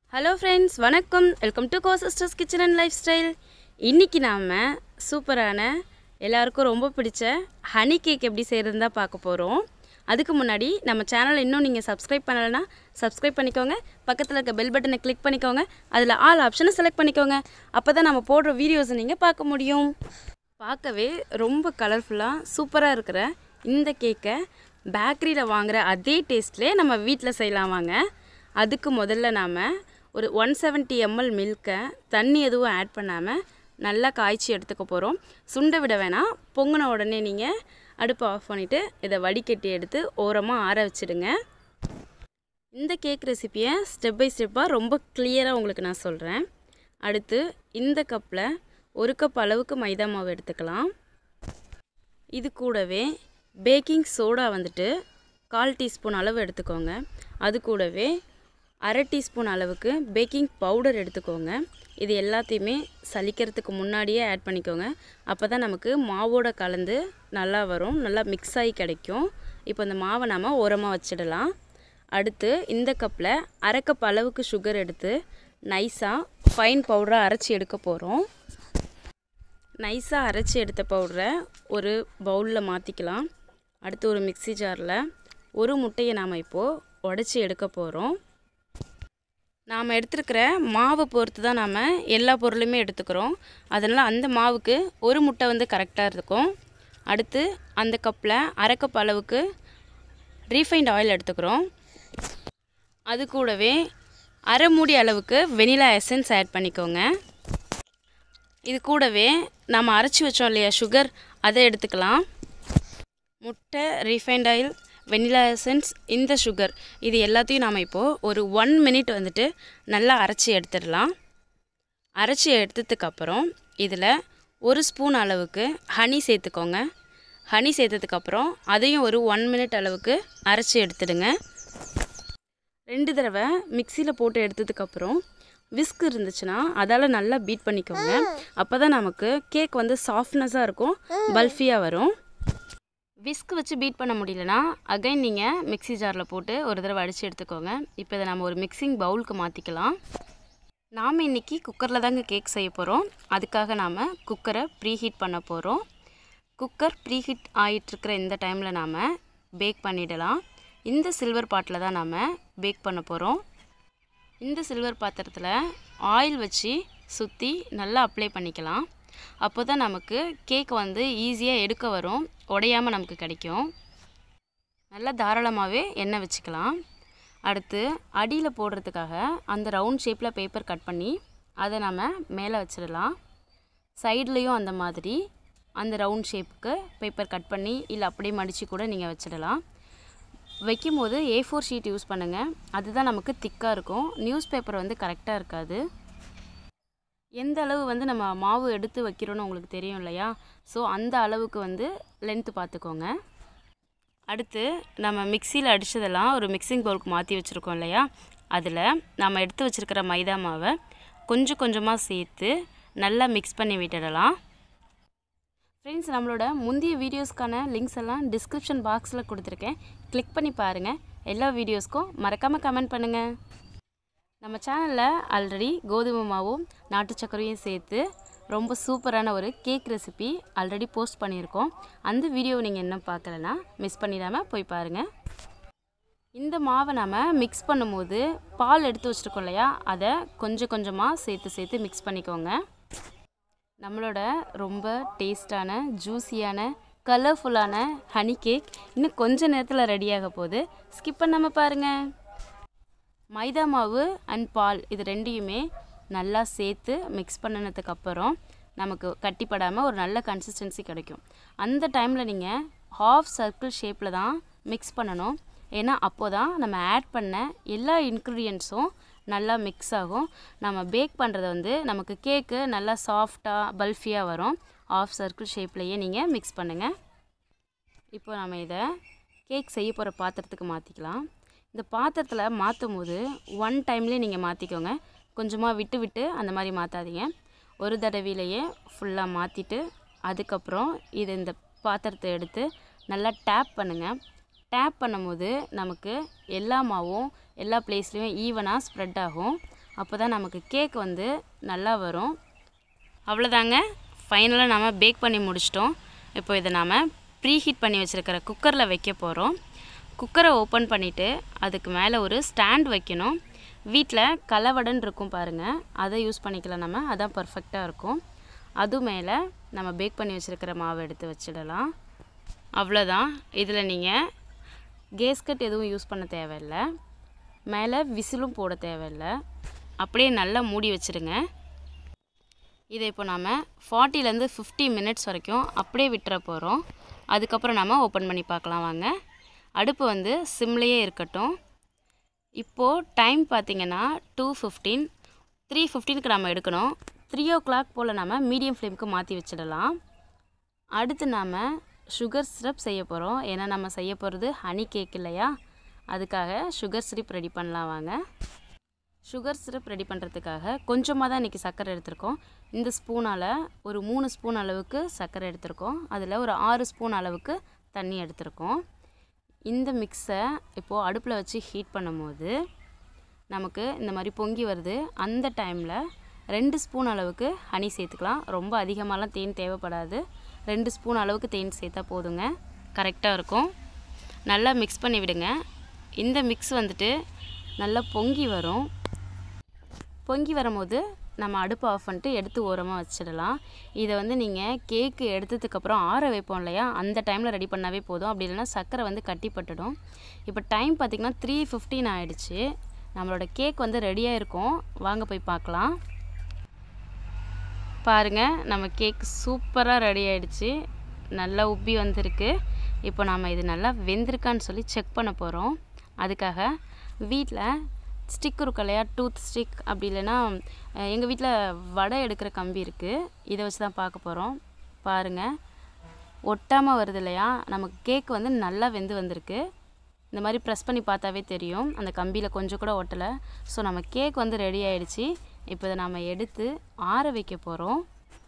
hello friends வணக்கம் welcome to co sisters kitchen and lifestyle இன்றைக்கி நாம் சூப்பரான எல்லாருக்கும் ரொம்ப பிடிச்ச ஹனி கேக் எப்படி செய்கிறதுன்னு தான் பார்க்க போகிறோம் அதுக்கு முன்னாடி நம்ம சேனலை இன்னும் நீங்கள் சப்ஸ்கிரைப் பண்ணலைன்னா சப்ஸ்கிரைப் பண்ணிக்கோங்க பக்கத்தில் இருக்க பெல் பட்டனை கிளிக் பண்ணிக்கோங்க அதில் ஆல் ஆப்ஷனை செலக்ட் பண்ணிக்கோங்க அப்போ தான் நம்ம போடுற வீடியோஸை நீங்கள் பார்க்க முடியும் பார்க்கவே ரொம்ப கலர்ஃபுல்லாக சூப்பராக இருக்கிற இந்த கேக்கை பேக்கரியில் வாங்குகிற அதே டேஸ்ட்லேயே நம்ம வீட்டில் செய்யலாம் வாங்க அதுக்கு முதல்ல நாம் ஒரு ஒன் செவன்ட்டி எம்எல் மில்கை தண்ணி எதுவும் ஆட் பண்ணாமல் நல்லா காய்ச்சி எடுத்துக்க போகிறோம் சுண்ட விட வேணாம் பொங்கின உடனே நீங்கள் அடுப்பை ஆஃப் பண்ணிவிட்டு இதை வடிகட்டி எடுத்து ஓரமாக ஆற வச்சிடுங்க இந்த கேக் ரெசிப்பியை ஸ்டெப் பை ஸ்டெப்பாக ரொம்ப கிளியராக உங்களுக்கு நான் சொல்கிறேன் அடுத்து இந்த கப்பில் ஒரு கப் அளவுக்கு மைதா மாவு எடுத்துக்கலாம் இது கூடவே பேக்கிங் சோடா வந்துட்டு கால் டீஸ்பூன் அளவு எடுத்துக்கோங்க அது கூடவே அரை டீஸ்பூன் அளவுக்கு பேக்கிங் பவுடர் எடுத்துக்கோங்க இது எல்லாத்தையுமே சலிக்கிறதுக்கு முன்னாடியே ஆட் பண்ணிக்கோங்க அப்போ தான் நமக்கு மாவோட கலந்து நல்லா வரும் நல்லா மிக்ஸ் ஆகி கிடைக்கும் இப்போ இந்த மாவை நாம் ஓரமாக வச்சிடலாம் அடுத்து இந்த கப்பில் அரை கப் அளவுக்கு சுகர் எடுத்து நைஸாக ஃபைன் பவுடராக அரைச்சி எடுக்க போகிறோம் நைஸாக அரைச்சி எடுத்த பவுடரை ஒரு பவுலில் மாற்றிக்கலாம் அடுத்து ஒரு மிக்ஸி ஜாரில் ஒரு முட்டையை நாம் இப்போது உடச்சி எடுக்க போகிறோம் நாம் எடுத்துருக்கிற மாவை பொறுத்து தான் நாம் எல்லா பொருளுமே எடுத்துக்கிறோம் அதனால் அந்த மாவுக்கு ஒரு முட்டை வந்து கரெக்டாக இருக்கும் அடுத்து அந்த கப்பில் அரை கப் அளவுக்கு ரீஃபைண்ட் ஆயில் எடுத்துக்கிறோம் அது கூடவே அரை மூடி அளவுக்கு வெனிலா எசன்ஸ் ஆட் பண்ணிக்கோங்க இது கூடவே நம்ம அரைச்சி வச்சோம் இல்லையா சுகர் அதை எடுத்துக்கலாம் முட்டை ரீஃபைண்ட் ஆயில் வெனிலா எசன்ஸ் இந்த சுகர் இது எல்லாத்தையும் நாம் இப்போது ஒரு ஒன் மினிட் வந்துட்டு நல்லா அரைச்சி எடுத்துடலாம் அரைச்சி எடுத்ததுக்கப்புறம் இதில் ஒரு ஸ்பூன் அளவுக்கு ஹனி சேர்த்துக்கோங்க ஹனி சேர்த்ததுக்கப்புறம் அதையும் ஒரு ஒன் மினிட் அளவுக்கு அரைச்சி எடுத்துடுங்க ரெண்டு தடவை மிக்சியில் போட்டு எடுத்ததுக்கப்புறம் விஸ்க் இருந்துச்சுன்னா அதால் நல்லா பீட் பண்ணிக்கோங்க அப்போ தான் நமக்கு கேக் வந்து சாஃப்ட்னஸாக இருக்கும் பல்ஃபியாக வரும் விஸ்க் வச்சு பீட் பண்ண முடியலனா அகைன் நீங்கள் மிக்ஸி ஜாரில் போட்டு ஒரு தடவை அடித்து எடுத்துக்கோங்க இப்போ இதை நம்ம ஒரு மிக்சிங் பவுலுக்கு மாற்றிக்கலாம் நாம் இன்றைக்கி குக்கரில் தாங்க கேக் செய்ய போகிறோம் அதுக்காக நாம் குக்கரை ப்ரீஹீட் பண்ண போகிறோம் குக்கர் ப்ரீஹீட் ஆகிட்டுருக்கிற இந்த டைமில் நாம் பேக் பண்ணிடலாம் இந்த சில்வர் பாட்டில் தான் நாம் பேக் பண்ண போகிறோம் இந்த சில்வர் பாத்திரத்தில் ஆயில் வச்சு சுற்றி நல்லா அப்ளை பண்ணிக்கலாம் அப்போ தான் நமக்கு கேக் வந்து ஈஸியாக எடுக்க வரும் உடையாமல் நமக்கு கிடைக்கும் நல்லா தாராளமாகவே எண்ணெய் வச்சுக்கலாம் அடுத்து அடியில் போடுறதுக்காக அந்த ரவுண்ட் ஷேப்பில் பேப்பர் கட் பண்ணி அதை நம்ம மேலே வச்சிடலாம் சைட்லேயும் அந்த மாதிரி அந்த ரவுண்ட் ஷேப்புக்கு பேப்பர் கட் பண்ணி இல்லை அப்படியே மடித்து கூட நீங்கள் வச்சிடலாம் வைக்கும்போது ஏ ஃபோர் ஷீட் யூஸ் பண்ணுங்கள் அதுதான் நமக்கு திக்காக இருக்கும் நியூஸ் பேப்பர் வந்து கரெக்டாக இருக்காது எந்த அளவு வந்து நம்ம மாவு எடுத்து வைக்கிறோன்னு உங்களுக்கு தெரியும் இல்லையா ஸோ அந்த அளவுக்கு வந்து லென்த்து பார்த்துக்கோங்க அடுத்து நம்ம மிக்சியில் அடித்ததெல்லாம் ஒரு மிக்சிங் பவுலுக்கு மாற்றி வச்சுருக்கோம் இல்லையா அதில் நம்ம எடுத்து வச்சுருக்கிற மைதா மாவை கொஞ்சம் கொஞ்சமாக சேர்த்து நல்லா மிக்ஸ் பண்ணி விட்டுடலாம் ஃப்ரெண்ட்ஸ் நம்மளோட முந்தைய வீடியோஸ்க்கான லிங்க்ஸ் எல்லாம் டிஸ்கிரிப்ஷன் பாக்ஸில் கொடுத்துருக்கேன் கிளிக் பண்ணி பாருங்கள் எல்லா வீடியோஸ்க்கும் மறக்காமல் கமெண்ட் பண்ணுங்கள் நம்ம சேனலில் ஆல்ரெடி கோதுமை மாவும் நாட்டு சர்க்கரையும் சேர்த்து ரொம்ப சூப்பரான ஒரு கேக் ரெசிபி ஆல்ரெடி போஸ்ட் பண்ணியிருக்கோம் அந்த வீடியோவை நீங்கள் என்ன பார்க்கலன்னா மிஸ் பண்ணிடாமல் போய் பாருங்கள் இந்த மாவை நம்ம மிக்ஸ் பண்ணும்போது பால் எடுத்து வச்சுருக்கோம் இல்லையா அதை கொஞ்சம் கொஞ்சமாக சேர்த்து சேர்த்து மிக்ஸ் பண்ணிக்கோங்க நம்மளோட ரொம்ப டேஸ்டான ஜூஸியான கலர்ஃபுல்லான ஹனி கேக் இன்னும் கொஞ்ச நேரத்தில் ரெடியாக போகுது ஸ்கிப் பண்ணாமல் பாருங்கள் மைதா மாவு அண்ட் பால் இது ரெண்டையுமே நல்லா சேர்த்து மிக்ஸ் பண்ணினதுக்கப்புறம் நமக்கு கட்டிப்படாமல் ஒரு நல்ல கன்சிஸ்டன்சி கிடைக்கும் அந்த டைமில் நீங்கள் ஹாஃப் சர்க்கிள் ஷேப்பில் தான் மிக்ஸ் பண்ணணும் ஏன்னா அப்போ தான் நம்ம ஆட் பண்ண எல்லா இன்க்ரீடியன்ட்ஸும் நல்லா மிக்ஸ் ஆகும் நம்ம பேக் பண்ணுறது வந்து நமக்கு கேக்கு நல்லா சாஃப்டாக பல்ஃபியாக வரும் ஆஃப் சர்க்கிள் ஷேப்லேயே நீங்கள் மிக்ஸ் பண்ணுங்கள் இப்போ நம்ம இதை கேக் செய்ய போகிற பாத்திரத்துக்கு மாற்றிக்கலாம் இந்த பாத்திரத்தில் மாற்றும் போது ஒன் டைம்லேயே நீங்கள் மாற்றிக்கோங்க கொஞ்சமாக விட்டு விட்டு அந்த மாதிரி மாற்றாதீங்க ஒரு தடவையிலேயே ஃபுல்லாக மாற்றிட்டு அதுக்கப்புறம் இது இந்த பாத்திரத்தை எடுத்து நல்லா டேப் பண்ணுங்கள் டேப் பண்ணும்போது நமக்கு எல்லா மாவும் எல்லா பிளேஸ்லேயும் ஈவனாக ஸ்ப்ரெட் ஆகும் அப்போ தான் நமக்கு கேக் வந்து நல்லா வரும் அவ்வளோதாங்க ஃபைனலாக நாம் பேக் பண்ணி முடிச்சிட்டோம் இப்போ இதை நாம் ப்ரீ ஹீட் பண்ணி வச்சுருக்கிற குக்கரில் வைக்க போகிறோம் குக்கரை ஓப்பன் பண்ணிவிட்டு அதுக்கு மேலே ஒரு ஸ்டாண்ட் வைக்கணும் வீட்டில் கலவடன் இருக்கும் பாருங்கள் அதை யூஸ் பண்ணிக்கலாம் நம்ம அதான் பர்ஃபெக்டாக இருக்கும் அது மேலே நம்ம பேக் பண்ணி வச்சுருக்கிற மாவு எடுத்து வச்சிடலாம் அவ்வளோதான் இதில் நீங்கள் கேஸ்கட் எதுவும் யூஸ் பண்ண தேவையில்லை மேலே விசிலும் போட தேவையில்லை அப்படியே நல்லா மூடி வச்சுருங்க இதை இப்போ நாம் ஃபார்ட்டிலேருந்து ஃபிஃப்டி மினிட்ஸ் வரைக்கும் அப்படியே விட்டுற போகிறோம் அதுக்கப்புறம் நம்ம ஓப்பன் பண்ணி பார்க்கலாம் வாங்க அடுப்பு வந்து சிம்லேயே இருக்கட்டும் இப்போது டைம் பார்த்திங்கன்னா டூ ஃபிஃப்டீன் த்ரீ ஃபிஃப்டீனுக்கு நம்ம எடுக்கணும் த்ரீ ஓ கிளாக் போல் நம்ம மீடியம் ஃப்ளேமுக்கு மாற்றி வச்சிடலாம் அடுத்து நாம் சுகர் சிரப் செய்ய போகிறோம் ஏன்னா நம்ம செய்ய போகிறது ஹனி கேக் இல்லையா அதுக்காக சுகர் சிரப் ரெடி பண்ணலாம் வாங்க சுகர் சிரப் ரெடி பண்ணுறதுக்காக கொஞ்சமாக தான் இன்றைக்கி சர்க்கரை எடுத்திருக்கோம் இந்த ஸ்பூனால் ஒரு மூணு ஸ்பூன் அளவுக்கு சர்க்கரை எடுத்திருக்கோம் அதில் ஒரு ஆறு ஸ்பூன் அளவுக்கு தண்ணி எடுத்திருக்கோம் இந்த மிக்ஸை இப்போது அடுப்பில் வச்சு ஹீட் பண்ணும்போது நமக்கு இந்த மாதிரி பொங்கி வருது அந்த டைமில் ரெண்டு ஸ்பூன் அளவுக்கு ஹனி சேர்த்துக்கலாம் ரொம்ப அதிகமாகலாம் தேன் தேவைப்படாது ரெண்டு ஸ்பூன் அளவுக்கு தேன் சேர்த்தா போதுங்க கரெக்டாக இருக்கும் நல்லா மிக்ஸ் பண்ணி விடுங்க இந்த மிக்ஸ் வந்துட்டு நல்லா பொங்கி வரும் பொங்கி வரும்போது நம்ம அடுப்பு ஆஃப் பண்ணிட்டு எடுத்து ஓரமாக வச்சிடலாம் இதை வந்து நீங்கள் கேக்கு எடுத்ததுக்கப்புறம் ஆற வைப்போம் இல்லையா அந்த டைமில் ரெடி பண்ணாவே போதும் அப்படி இல்லைன்னா சர்க்கரை வந்து கட்டிப்பட்டுடும் இப்போ டைம் பார்த்திங்கன்னா த்ரீ ஃபிஃப்டீன் ஆகிடுச்சு நம்மளோட கேக் வந்து ரெடியாக இருக்கும் வாங்க போய் பார்க்கலாம் பாருங்கள் நம்ம கேக் சூப்பராக ரெடி ஆகிடுச்சு நல்லா உப்பி வந்திருக்கு இப்போ நாம் இது நல்லா வெந்திருக்கான்னு சொல்லி செக் பண்ண போகிறோம் அதுக்காக வீட்டில் ஸ்டிக் இருக்கும் இல்லையா டூத் ஸ்டிக் அப்படி இல்லைன்னா எங்கள் வீட்டில் வடை எடுக்கிற கம்பி இருக்குது இதை வச்சு தான் பார்க்க போகிறோம் பாருங்கள் ஒட்டாமல் வருது இல்லையா நமக்கு கேக் வந்து நல்லா வெந்து வந்திருக்கு இந்த மாதிரி ப்ரெஸ் பண்ணி பார்த்தாவே தெரியும் அந்த கம்பியில் கொஞ்சம் கூட ஒட்டலை ஸோ நம்ம கேக் வந்து ரெடி ஆகிடுச்சு இப்போ இதை நாம் எடுத்து ஆற வைக்க போகிறோம்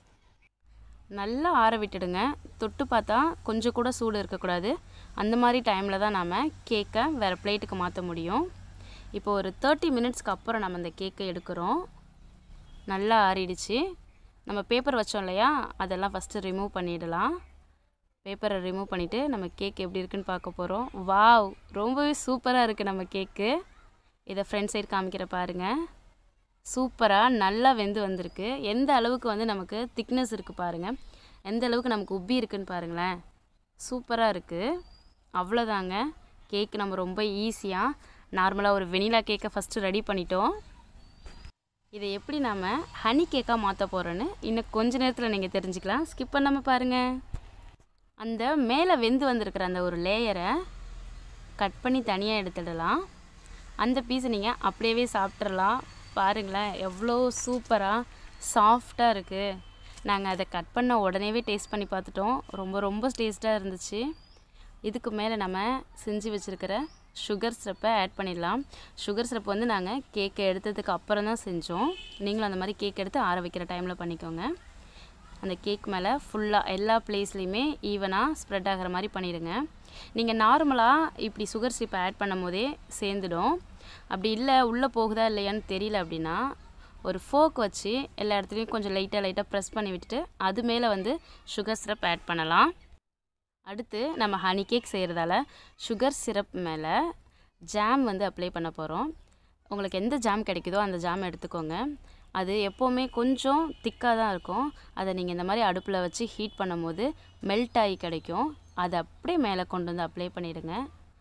நல்லா ஆற விட்டுடுங்க தொட்டு பார்த்தா கொஞ்சம் கூட சூடு இருக்கக்கூடாது அந்த மாதிரி டைமில் தான் நாம் கேக்கை வேறு பிளேட்டுக்கு மாற்ற முடியும் இப்போ ஒரு தேர்ட்டி மினிட்ஸ்க்கு அப்புறம் நம்ம இந்த கேக்கை எடுக்கிறோம் நல்லா ஆறிடுச்சு நம்ம பேப்பர் வச்சோம் இல்லையா அதெல்லாம் ஃபஸ்ட்டு ரிமூவ் பண்ணிடலாம் பேப்பரை ரிமூவ் பண்ணிவிட்டு நம்ம கேக் எப்படி இருக்குன்னு பார்க்க போகிறோம் வாவ் ரொம்பவே சூப்பராக இருக்குது நம்ம கேக்கு இதை ஃப்ரண்ட் சைடு காமிக்கிற பாருங்கள் சூப்பராக நல்லா வெந்து வந்திருக்கு எந்த அளவுக்கு வந்து நமக்கு திக்னஸ் இருக்குது பாருங்கள் எந்த அளவுக்கு நமக்கு உப்பி இருக்குன்னு பாருங்களேன் சூப்பராக இருக்குது அவ்வளோதாங்க கேக் நம்ம ரொம்ப ஈஸியாக நார்மலாக ஒரு வெனிலா கேக்கை ஃபஸ்ட்டு ரெடி பண்ணிட்டோம் இதை எப்படி நாம் ஹனி கேக்காக மாற்ற போகிறோன்னு இன்னும் கொஞ்ச நேரத்தில் நீங்கள் தெரிஞ்சுக்கலாம் ஸ்கிப் பண்ணாமல் பாருங்கள் அந்த மேலே வெந்து வந்திருக்கிற அந்த ஒரு லேயரை கட் பண்ணி தனியாக எடுத்துடலாம் அந்த பீஸை நீங்கள் அப்படியே சாப்பிட்றலாம் பாருங்களேன் எவ்வளோ சூப்பராக சாஃப்டாக இருக்குது நாங்கள் அதை கட் பண்ண உடனேவே டேஸ்ட் பண்ணி பார்த்துட்டோம் ரொம்ப ரொம்ப டேஸ்ட்டாக இருந்துச்சு இதுக்கு மேலே நம்ம செஞ்சு வச்சுருக்கிற சுகர் சிரப்பை ஆட் பண்ணிடலாம் சுகர் சிரப் வந்து நாங்கள் கேக்கை எடுத்ததுக்கு அப்புறம் தான் செஞ்சோம் நீங்களும் அந்த மாதிரி கேக் எடுத்து ஆற வைக்கிற டைமில் பண்ணிக்கோங்க அந்த கேக் மேலே ஃபுல்லாக எல்லா பிளேஸ்லேயுமே ஈவனாக ஸ்ப்ரெட் ஆகிற மாதிரி பண்ணிடுங்க நீங்கள் நார்மலாக இப்படி சுகர் சிரப்பை ஆட் பண்ணும் போதே சேர்ந்துடும் அப்படி இல்லை உள்ளே போகுதா இல்லையான்னு தெரியல அப்படின்னா ஒரு ஃபோக் வச்சு எல்லா இடத்துலையும் கொஞ்சம் லைட்டாக லைட்டாக ப்ரெஸ் பண்ணி விட்டுட்டு அது மேலே வந்து சுகர் சிரப் ஆட் பண்ணலாம் அடுத்து நம்ம ஹனி கேக் செய்கிறதால சுகர் சிரப் மேலே ஜாம் வந்து அப்ளை பண்ண போகிறோம் உங்களுக்கு எந்த ஜாம் கிடைக்குதோ அந்த ஜாம் எடுத்துக்கோங்க அது எப்போவுமே கொஞ்சம் திக்காக தான் இருக்கும் அதை நீங்கள் இந்த மாதிரி அடுப்பில் வச்சு ஹீட் பண்ணும்போது மெல்ட் ஆகி கிடைக்கும் அதை அப்படியே மேலே கொண்டு வந்து அப்ளை பண்ணிவிடுங்க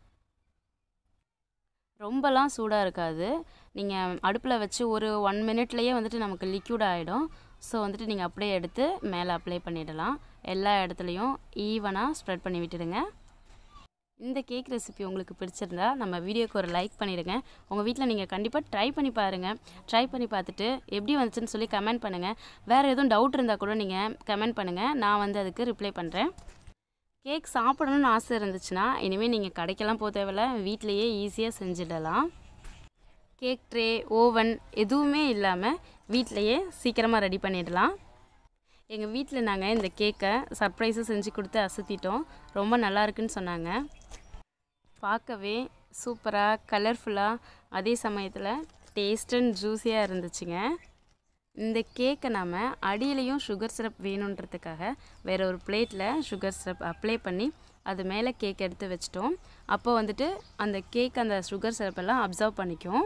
ரொம்பலாம் சூடாக இருக்காது நீங்கள் அடுப்பில் வச்சு ஒரு ஒன் மினிட்லேயே வந்துட்டு நமக்கு லிக்யூட் ஆகிடும் ஸோ வந்துட்டு நீங்கள் அப்படியே எடுத்து மேலே அப்ளை பண்ணிடலாம் எல்லா இடத்துலையும் ஈவனாக ஸ்ப்ரெட் பண்ணி விட்டுடுங்க இந்த கேக் ரெசிபி உங்களுக்கு பிடிச்சிருந்தா நம்ம வீடியோக்கு ஒரு லைக் பண்ணிடுங்க உங்கள் வீட்டில் நீங்கள் கண்டிப்பாக ட்ரை பண்ணி பாருங்கள் ட்ரை பண்ணி பார்த்துட்டு எப்படி வந்துச்சுன்னு சொல்லி கமெண்ட் பண்ணுங்கள் வேறு எதுவும் டவுட் இருந்தால் கூட நீங்கள் கமெண்ட் பண்ணுங்கள் நான் வந்து அதுக்கு ரிப்ளை பண்ணுறேன் கேக் சாப்பிடணும்னு ஆசை இருந்துச்சுன்னா இனிமேல் நீங்கள் கடைக்கெல்லாம் போக தேவையில்ல வீட்டிலையே ஈஸியாக செஞ்சிடலாம் கேக் ட்ரே ஓவன் எதுவுமே இல்லாமல் வீட்டிலையே சீக்கிரமாக ரெடி பண்ணிடலாம் எங்கள் வீட்டில் நாங்கள் இந்த கேக்கை சர்ப்ரைஸாக செஞ்சு கொடுத்து அசத்திட்டோம் ரொம்ப நல்லா இருக்குன்னு சொன்னாங்க பார்க்கவே சூப்பராக கலர்ஃபுல்லாக அதே சமயத்தில் டேஸ்ட் அண்ட் ஜூஸியாக இருந்துச்சுங்க இந்த கேக்கை நாம் அடியிலையும் சுகர் சிரப் வேணுன்றதுக்காக வேறு ஒரு பிளேட்டில் சுகர் சிரப் அப்ளை பண்ணி அது மேலே கேக் எடுத்து வச்சிட்டோம் அப்போ வந்துட்டு அந்த கேக் அந்த சுகர் சிரப்பெல்லாம் அப்சர்வ் பண்ணிக்கும்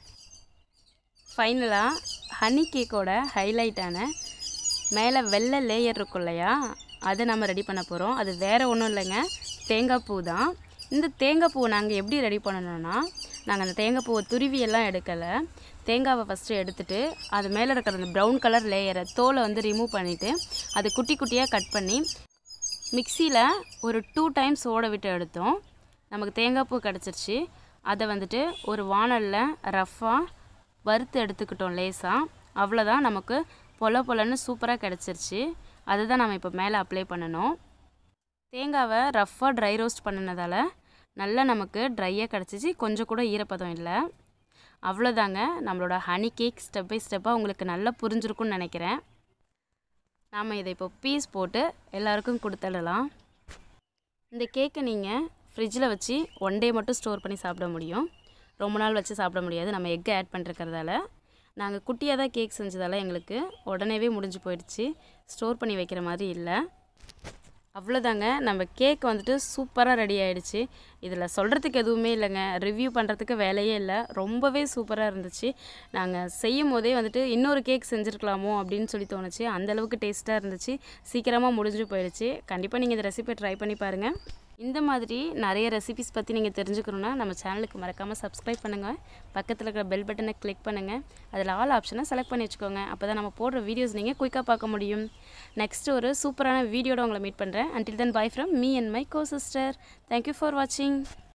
ஃபைனலாக ஹனி கேக்கோட ஹைலைட்டான மேலே வெள்ளை லேயர் இருக்கும் இல்லையா அதை நம்ம ரெடி பண்ண போகிறோம் அது வேறு ஒன்றும் இல்லைங்க தேங்காய் பூ தான் இந்த தேங்காய் பூவை நாங்கள் எப்படி ரெடி பண்ணணும்னா நாங்கள் அந்த தேங்காய் பூவை துருவி எல்லாம் எடுக்கலை தேங்காவை ஃபஸ்ட்டு எடுத்துட்டு அது மேலே இருக்கிற அந்த ப்ரௌன் கலர் லேயரை தோலை வந்து ரிமூவ் பண்ணிவிட்டு அது குட்டி குட்டியாக கட் பண்ணி மிக்சியில் ஒரு டூ டைம்ஸ் ஓட விட்டு எடுத்தோம் நமக்கு தேங்காய் பூ கிடச்சிருச்சு அதை வந்துட்டு ஒரு வானலில் ரஃப்பாக வறுத்து எடுத்துக்கிட்டோம் லேசாக அவ்வளோதான் நமக்கு பொல பொலன்னு சூப்பராக கிடச்சிருச்சு அதுதான் நம்ம இப்போ மேலே அப்ளை பண்ணணும் தேங்காவை ரஃப்பாக ட்ரை ரோஸ்ட் பண்ணினதால் நல்லா நமக்கு ட்ரையாக கிடச்சிச்சு கொஞ்சம் கூட ஈரப்பதம் இல்லை அவ்வளோதாங்க நம்மளோட ஹனி கேக் ஸ்டெப் பை ஸ்டெப்பாக உங்களுக்கு நல்லா புரிஞ்சிருக்கும்னு நினைக்கிறேன் நாம் இதை இப்போ பீஸ் போட்டு எல்லாருக்கும் கொடுத்துடலாம் இந்த கேக்கை நீங்கள் ஃப்ரிட்ஜில் வச்சு ஒன் டே மட்டும் ஸ்டோர் பண்ணி சாப்பிட முடியும் ரொம்ப நாள் வச்சு சாப்பிட முடியாது நம்ம எக்கை ஆட் பண்ணிருக்கிறதால நாங்கள் குட்டியாக தான் கேக் செஞ்சதால் எங்களுக்கு உடனேவே முடிஞ்சு போயிடுச்சு ஸ்டோர் பண்ணி வைக்கிற மாதிரி இல்லை அவ்வளோதாங்க நம்ம கேக் வந்துட்டு சூப்பராக ரெடி ஆயிடுச்சு இதில் சொல்கிறதுக்கு எதுவுமே இல்லைங்க ரிவ்யூ பண்ணுறதுக்கு வேலையே இல்லை ரொம்பவே சூப்பராக இருந்துச்சு நாங்கள் செய்யும் போதே வந்துட்டு இன்னொரு கேக் செஞ்சுருக்கலாமோ அப்படின்னு சொல்லி தோணுச்சு அந்தளவுக்கு டேஸ்ட்டாக இருந்துச்சு சீக்கிரமாக முடிஞ்சு போயிடுச்சு கண்டிப்பாக நீங்கள் இந்த ரெசிபி ட்ரை பண்ணி பாருங்கள் இந்த மாதிரி நிறைய ரெசிபிஸ் பற்றி நீங்கள் தெரிஞ்சுக்கணுன்னா நம்ம சேனலுக்கு மறக்காமல் சப்ஸ்கிரைப் பண்ணுங்கள் பக்கத்தில் இருக்கிற பெல் பட்டனை கிளிக் பண்ணுங்கள் அதில் ஆல் ஆப்ஷனை செலக்ட் பண்ணி வச்சுக்கோங்க அப்போ தான் நம்ம போடுற வீடியோஸ் நீங்கள் குயிக்காக பார்க்க முடியும் நெக்ஸ்ட் ஒரு சூப்பரான வீடியோட உங்களை மீட் பண்ணுறேன் until then bye from me and my co sister thank you for watching